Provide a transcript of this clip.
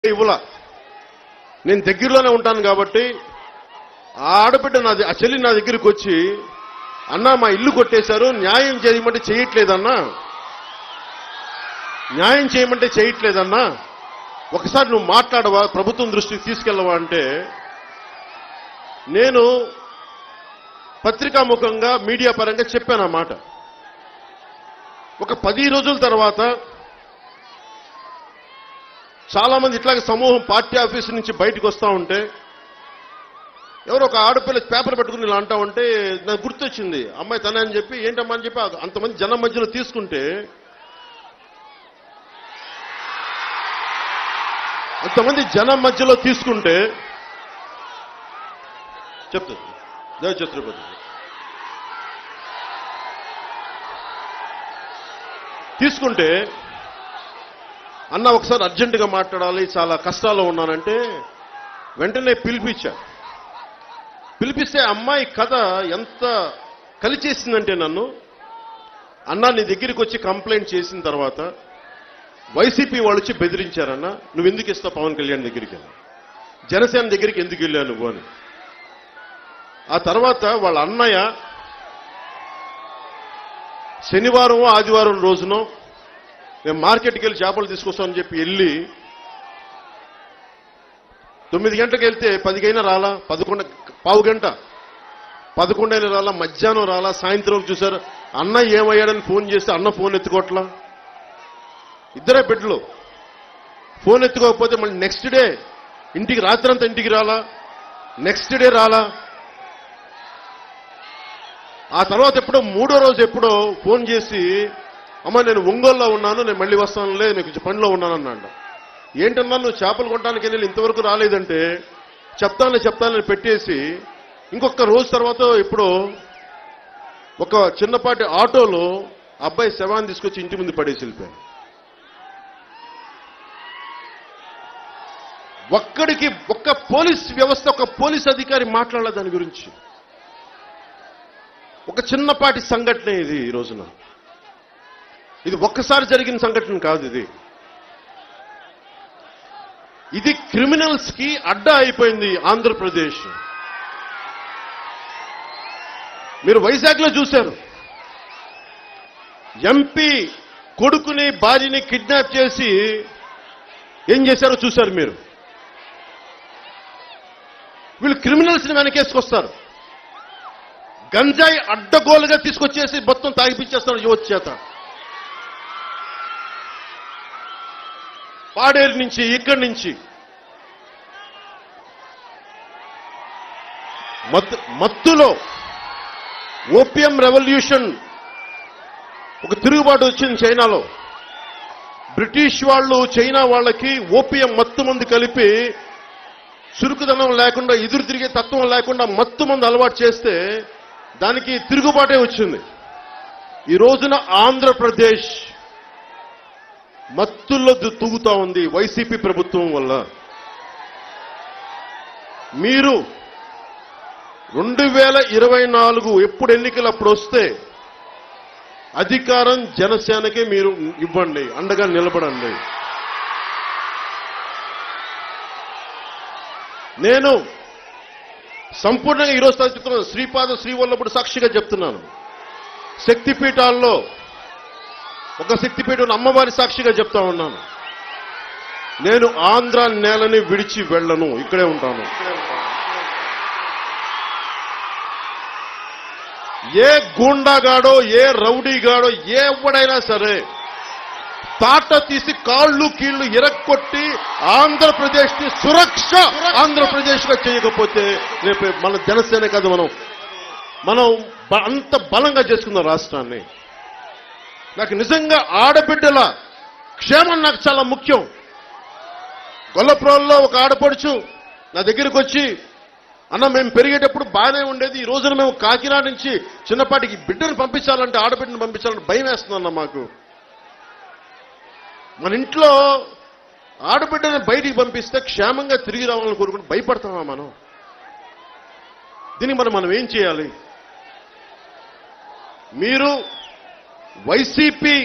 ఇవ్వలా నేను దగ్గరలోనే ఉంటాను కాబట్టి ఆ ఆడబిడ్డ నా ద- ఆ చెల్లి నా దగ్గరికి వచ్చి అన్నా మా ఇల్లు కొట్టేశారు న్యాయం చేయమంటే చేయట్లేదన్నా న్యాయం చేయమంటే చేయట్లేదన్నా ఒకసారి నువ్వు మాట్లాడవా ప్రభుత్వం దృష్టికి తీసుకెళ్ళవా అంటే నేను పత్రికాముఖంగా మీడియా పరంగా చెప్పాను ఆ మాట ఒక పది రోజుల తర్వాత చాలా మంది ఇట్లాగే సమూహం పార్టీ ఆఫీస్ నుంచి బయటకు వస్తా ఉంటే ఎవరో ఒక ఆడపిల్ల పేపర్ పెట్టుకుని ఇలా అంటా ఉంటే నాకు గుర్తొచ్చింది అమ్మాయి తనే అని చెప్పి ఏంటమ్మా అని చెప్పి ఆ- అంతమంది జనం మధ్యలో తీసుకుంటే అంతమంది జనం మధ్యలో తీసుకుంటే చెప్తాను జయ ఛత్రపతి తీసుకుంటే అన్న ఒకసారి అర్జెంటుగా మాట్లాడాలి చాలా కష్టాల్లో ఉన్నానంటే వెంటనే పిలిపించా పిలిపిస్తే అమ్మాయి కథ ఎంత కలిచేసిందంటే నన్ను అన్న నీ దగ్గరికి వచ్చి కంప్లైంట్ చేసిన తర్వాత వైసీపీ వాళ్ళు వచ్చి బెదిరించారన్న నువ్వు ఎందుకు ఇస్తావు పవన్ కళ్యాణ్ దగ్గరికి అని జనసేన దగ్గరికి ఎందుకు వెళ్ళావు నువ్వు అని ఆ తర్వాత వాళ్ళ అన్నయ్య శనివారం ఆదివారం రోజునో మేము మార్కెట్కి వెళ్ళి చేపలు తీసుకొస్తామని చెప్పి వెళ్ళి తొమ్మిది గంటలకు వెళ్తే పదికైనా రాలా పదకొండు పావు గంట పదకొండైనా రాలా మధ్యాహ్నం రాలా సాయంత్రం చూశారు అన్న ఏమయ్యాడని ఫోన్ చేస్తే అన్న ఫోన్ ఎత్తుకోవట్లా ఇద్దరే బిడ్డలు ఫోన్ ఎత్తుకోకపోతే మళ్ళీ నెక్స్ట్ డే ఇంటికి రాత్రంతా ఇంటికి రాలా నెక్స్ట్ డే రాలా ఆ తర్వాత ఎప్పుడో మూడో రోజు ఎప్పుడో ఫోన్ చేసి అమ్మ నేను ఒంగోలులో ఉన్నాను నేను మళ్ళీ వస్తానులే నేను కొంచెం పనిలో ఉన్నాను అన్నాడు ఏంటన్నా నువ్వు చేపలు కొట్టడానికి వెళ్ళి ఇంతవరకు రాలేదంటే చెప్తాను చెప్తానని పెట్టేసి ఇంకొక రోజు తర్వాత ఇప్పుడు ఒక చిన్నపాటి ఆటోలో అబ్బాయి శవాన్ని తీసుకొచ్చి ఇంటి ముందు పడేసి వెళ్ళిపోయాను ఒక్కడికి ఒక్క పోలీస్ వ్యవస్థ ఒక పోలీస్ అధికారి మాట్లాడాల దాని గురించి ఒక చిన్నపాటి సంఘటన ఇది ఈ రోజున ఇది ఒక్కసారి జరిగిన సంఘటన కాదు ఇది ఇది క్రిమినల్స్ కి అడ్డా అయిపోయింది ఆంధ్రప్రదేశ్ మీరు వైజాగ్ లో చూశారు ఎంపీ కొడుకుని భార్యని కిడ్నాప్ చేసి ఏం చేశారో చూశారు మీరు వీళ్ళు క్రిమినల్స్ ని వెనకేసుకొస్తారు గంజాయి అడ్డగోలుగా తీసుకొచ్చేసి మొత్తం తాగిపించేస్తారు యువత చేత పాడేరు నుంచి ఇక్కడి నుంచి మత్తు మత్తులో ఓపియం రెవల్యూషన్ ఒక తిరుగుబాటు వచ్చింది చైనాలో బ్రిటిష్ వాళ్ళు చైనా వాళ్ళకి ఓపియం మత్తు మందు కలిపి చురుకుదనం లేకుండా ఎదురు తిరిగే తత్వం లేకుండా మత్తు మందు అలవాటు చేస్తే దానికి తిరుగుబాటే వచ్చింది ఈ రోజున ఆంధ్రప్రదేశ్ మత్తుల్లో దు- తూగుతా ఉంది వైసీపీ ప్రభుత్వం వల్ల మీరు రెండు వేల ఇరవై నాలుగు ఎప్పుడు ఎన్నికలు అప్పుడు వస్తే అధికారం జనసేనకే మీరు ఇవ్వండి అండగా నిలబడండి నేను సంపూర్ణంగా ఈరోజు చెప్తున్నాను శ్రీపాద శ్రీవల్లభుడు సాక్షిగా చెప్తున్నాను శక్తిపీఠాల్లో ఒక శక్తిపీఠం అమ్మవారి సాక్షిగా చెప్తా ఉన్నాను నేను ఆంధ్ర నేలని విడిచి వెళ్ళను ఇక్కడే ఉంటాను ఏ గూండాగాడో ఏ రౌడీగాడో ఏ ఎవడైనా సరే తాట తీసి కాళ్ళు కీళ్లు ఇరక్కొట్టి ఆంధ్రప్రదేశ్ ని సురక్ష ఆంధ్రప్రదేశ్ గా చేయకపోతే రేపు మన జనసేన కాదు మనం మనం బ- అంత బలంగా చేసుకుందాం రాష్ట్రాన్ని నాకు నిజంగా ఆడబిడ్డల క్షేమం నాకు చాలా ముఖ్యం గొల్లప్రోల్లో ఒక ఆడపడుచు నా దగ్గరికి వచ్చి అన్న మేము పెరిగేటప్పుడు బాగానే ఉండేది ఈ రోజున మేము కాకినాడ నుంచి చిన్నపాటికి బిడ్డను పంపించాలంటే ఆడబిడ్డను పంపించాలంటే భయం వేస్తుందన్న మాకు మన ఇంట్లో ఆడబిడ్డను బయటికి పంపిస్తే క్షేమంగా తిరిగి రావాలని కోరుకుంటూ భయపడతామా మనం దీనికి మనం మనం ఏం చేయాలి మీరు వైసీపీ